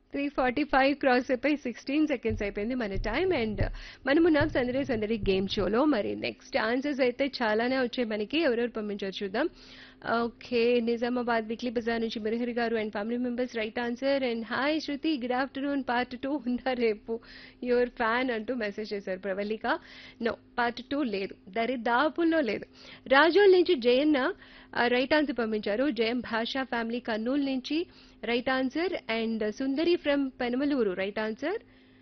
three forty five cross అయిపోయి sixteen seconds అయిపోయింది మన టైం అండ్ మనమున్నాం సందడి సందడి గేమ్ షోలో మరి నెక్స్ట్ ఆన్సర్స్ అయితే చాలానే వచ్చాయి మనకి ఎవరెవరు పంపించారు చూద్దాం ఓకే నిజామాబాద్ వీక్లీ బజార్ నుంచి మిరహరి గారు and family members right answer and hi Shruti good afternoon part two ఉందా రేపు యువర్ ఫ్యాన్ అంటూ మెసేజ్ చేశారు ప్రవల్లిక నో పార్ట్ టూ లేదు దరిదాపుల్లో లేదు రాజోల్ నుంచి జయన్న రైట్ ఆన్సర్ పంపించారు జయం భాషా ఫ్యామిలీ కర్నూలు నుంచి right answer and Sundari from Penamaluru right answer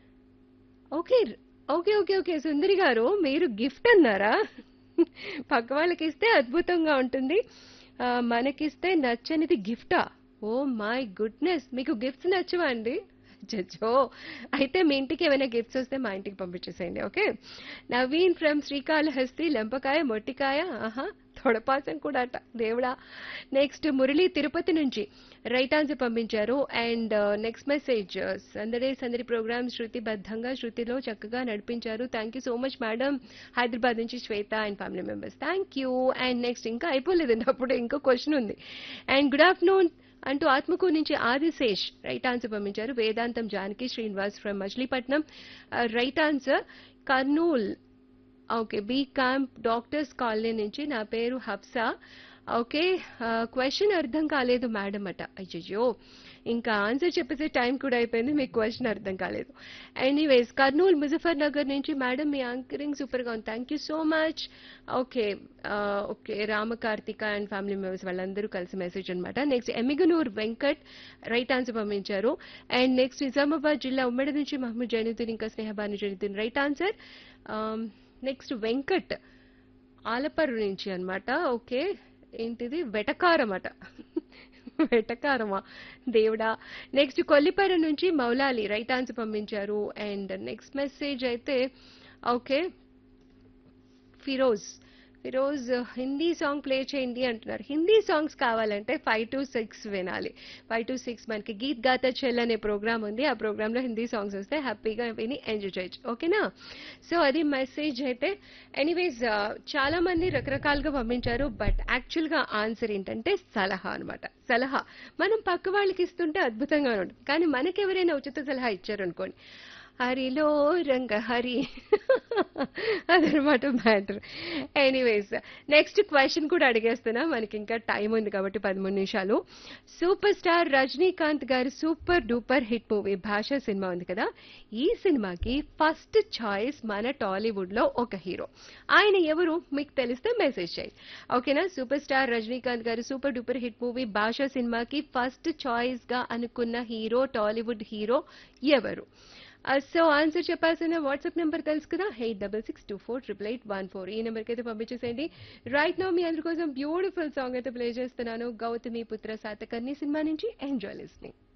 okay okay okay okay Sundari గారు మీరు గిఫ్ట్ అన్నారా పక్క వాళ్ళకి ఇస్తే అద్భుతంగా ఉంటుంది ఆ, మనకిస్తే నచ్చనిది గిఫ్టా ఓ మై గుడ్నెస్ మీకు గిఫ్ట్స్ నచ్చవా అండి చచ్చో అయితే మీ ఇంటికి ఏమైనా గిఫ్ట్స్ వస్తే మా ఇంటికి పంపించేసేయండి ఓకే నవీన్ ఫ్రమ్ శ్రీకాళహస్తి లెంపకాయ మొట్టికాయ ఆహా తొడపాసం కూడా అట దేవుడా నెక్స్ట్ మురళి తిరుపతి నుంచి రైట్ ఆన్సర్ పంపించారు అండ్ నెక్స్ట్ మెసేజ్ సందడి సందడి ప్రోగ్రామ్ శృతి బద్ధంగా శృతిలో చక్కగా నడిపించారు thank you so much madam Hyderabad నుంచి Shweta and family members thank you and next ఇంకా అయిపోలేదండి అప్పుడు ఇంకో క్వశ్చన్ ఉంది అండ్ గుడ్ ఆఫ్టర్నూన్ అంటూ ఆత్మకూరు నుంచి ఆదిశేష్ రైట్ ఆన్సర్ పంపించారు Vedantam Janaki Srinivas from Machilipatnam right answer Kurnool okay B camp doctors colony నుంచి నా పేరు హఫ్సా ఓకే క్వశ్చన్ అర్థం కాలేదు మేడం అట అయ్యయ్యో ఇంకా ఆన్సర్ చెప్పేసే టైం కూడా అయిపోయింది మీకు క్వశ్చన్ అర్థం కాలేదు ఎనీవేస్ కర్నూలు ముజఫర్ నగర్ నుంచి మేడం మీ యాంకరింగ్ సూపర్గా ఉంది thank you so much okay okay Ramakarthika and family members వాళ్ళందరూ కలిసి మెసేజ్ అనమాట next Emmiganur Venkat right answer పంపించారు అండ్ నెక్స్ట్ నిజామాబాద్ జిల్లా ఉమ్మడి నుంచి మహమ్మద్ జైనుద్దీన్ ఇంకా Snehabanu Jainuddin right answer next Venkat Alaparru నుంచి అన్నమాట ఓకే ఏంటిది వెటకారం అట వెటకారమా దేవుడా నెక్స్ట్ కొల్లిపర నుంచి మౌలాలి రైట్ ఆన్సర్ పంపించారు అండ్ నెక్స్ట్ మెసేజ్ అయితే okay Firoz Firoz Hindi song play చేయండి అంటున్నారు హిందీ సాంగ్స్ కావాలంటే ఫైవ్ టు సిక్స్ వినాలి ఫైవ్ టు సిక్స్ మనకి గీత్ గాతా చెల్ అనే ప్రోగ్రామ్ ఉంది ఆ ప్రోగ్రాంలో హిందీ సాంగ్స్ వస్తే హ్యాపీగా విని ఎంజాయ్ చేయొచ్చు ఓకేనా సో అది మెసేజ్ అయితే ఎనీవేస్ చాలా మంది రకరకాలుగా పంపించారు బట్ యాక్చువల్గా ఆన్సర్ ఏంటంటే సలహా అన్నమాట సలహా మనం పక్క వాళ్ళకి ఇస్తుంటే అద్భుతంగా ఉంటుంది కానీ మనకి ఎవరైనా ఉచిత సలహా ఇచ్చారనుకోండి హరిలో రంగ హరి అదనమాట మ్యాటర్ ఎనీవేస్ నెక్స్ట్ క్వశ్చన్ కూడా అడిగేస్తున్నా మనకి ఇంకా టైం ఉంది కాబట్టి పదమూడు నిమిషాలు సూపర్ స్టార్ రజనీకాంత్ గారి super duper hit movie Baasha సినిమా ఉంది కదా ఈ సినిమాకి ఫస్ట్ చాయిస్ మన టాలీవుడ్ లో ఒక హీరో ఆయన ఎవరు మీకు తెలిస్తే మెసేజ్ చేయండి ఓకేనా సూపర్ స్టార్ రజనీకాంత్ గారి సూపర్ డూపర్ హిట్ మూవీ భాష సినిమాకి ఫస్ట్ చాయిస్ గా అనుకున్న హీరో టాలీవుడ్ హీరో ఎవరు సో ఆన్సర్ చెప్పాల్సిన వాట్సాప్ నెంబర్ తెలుసు కదా eight double six two four triple eight one four ఈ నెంబర్కి అయితే పంపించేసేయండి రైట్ నో మీ అందరి కోసం బ్యూటిఫుల్ సాంగ్ అయితే ప్లే చేస్తున్నాను గౌతమి పుత్ర శాతకర్ణి సినిమా నుంచి ఎంజాయ్ లిస్నింగ్